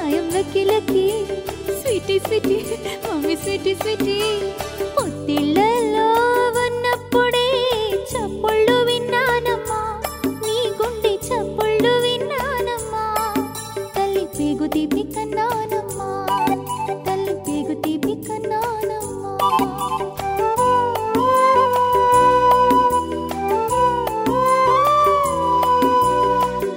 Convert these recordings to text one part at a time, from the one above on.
I'm lucky lucky sweetie sweetie mummy sweetie sweetie పొత్తిళ్ళలో ఉన్నప్పుడే చప్పుళ్ళు విన్నానమ్మా నీ గుండె చప్పుళ్ళు విన్నానమ్మా తల్లి పేగు తీపి కన్నానమ్మా తల్లి పేగు తీపి కన్నానమ్మా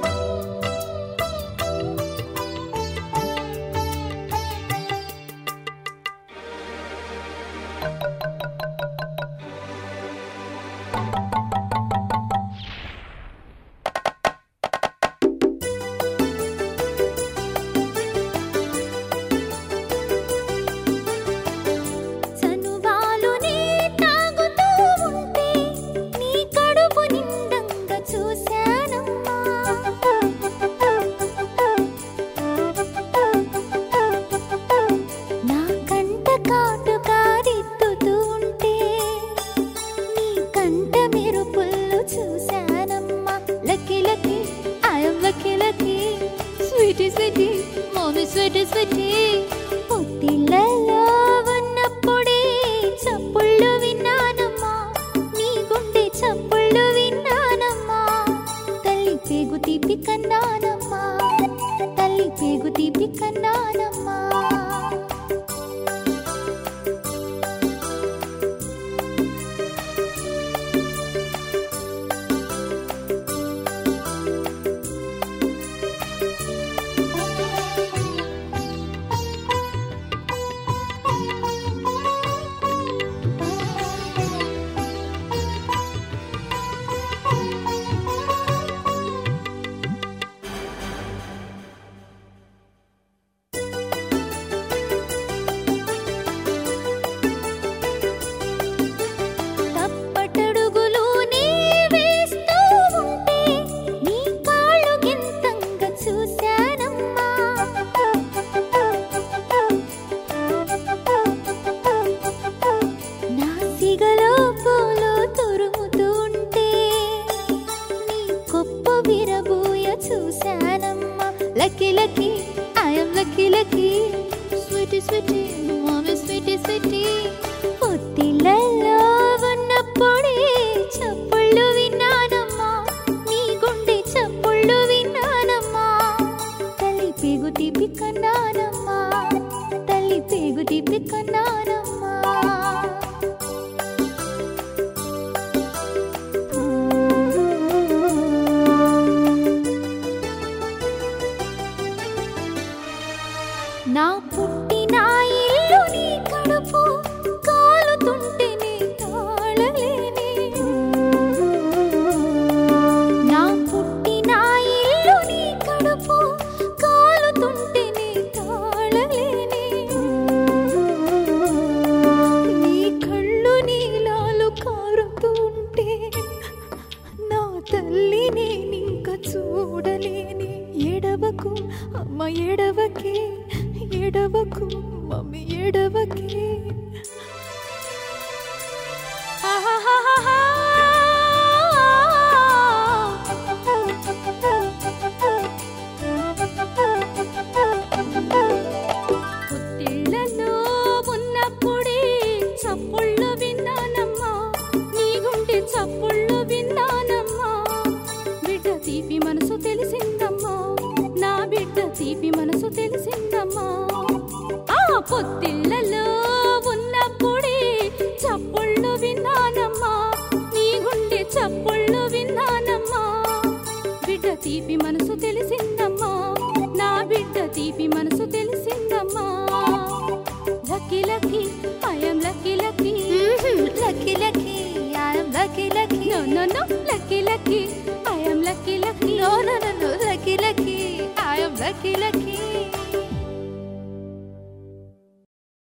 చనువాలు నీ తాగుతూ ఉంటే నీ కడుపు నిండంగా చూశానమ్మా నా కంట కాటు కారెత్తుతూ ఉంటే నీ కంట మెరుపుల్లో చూశానమ్మా lucky lucky I'm lucky lucky sweetie sweetie mummy sweetie sweetie పొత్తిళ్ళలో ఉన్నప్పుడే చప్పుళ్ళు విన్నానమ్మా నీ గుండె చప్పుళ్ళు విన్నానమ్మా తల్లి పేగు తీపి కన్నానమ్మా తల్లి పేగు తీపి కన్నానమ్మా తప్పటడుగులు నీ వేస్తూ ఉంటే నీ కాళ్ళు గింతంగా చూశానమ్మా నా సిగలో పూలు తురుముతూ ఉంటే నీ కొప్ప విరబూయ చూశానమ్మా lucky lucky I'm lucky lucky sweetie sweetie mommy sweetie sweetie పొత్తిళ్ళలో ఉన్నప్పుడే చప్పుళ్ళు విన్నానమ్మా నీ గుండె చప్పుళ్ళు విన్నానమ్మా తల్లి పేగు తీపి కన్నానమ్మా తల్లి పేగు తీపి కన్నానమ్మా నా పుట్టిన ఇల్లు నీ కడుపు కాలుతుంటేనే తాళలేనే నా పుట్టిన ఇల్లు నీ కడుపు కాలుతుంటేనే తాళలేనే నీ కళ్ళు నీలాలు కారుతుంటే నా తల్లి నేనింక చూడలేని ఎడవకు అమ్మ ఎడవకే ఎడవకు మమ్మీ ఎడవకే ఆహాహాహా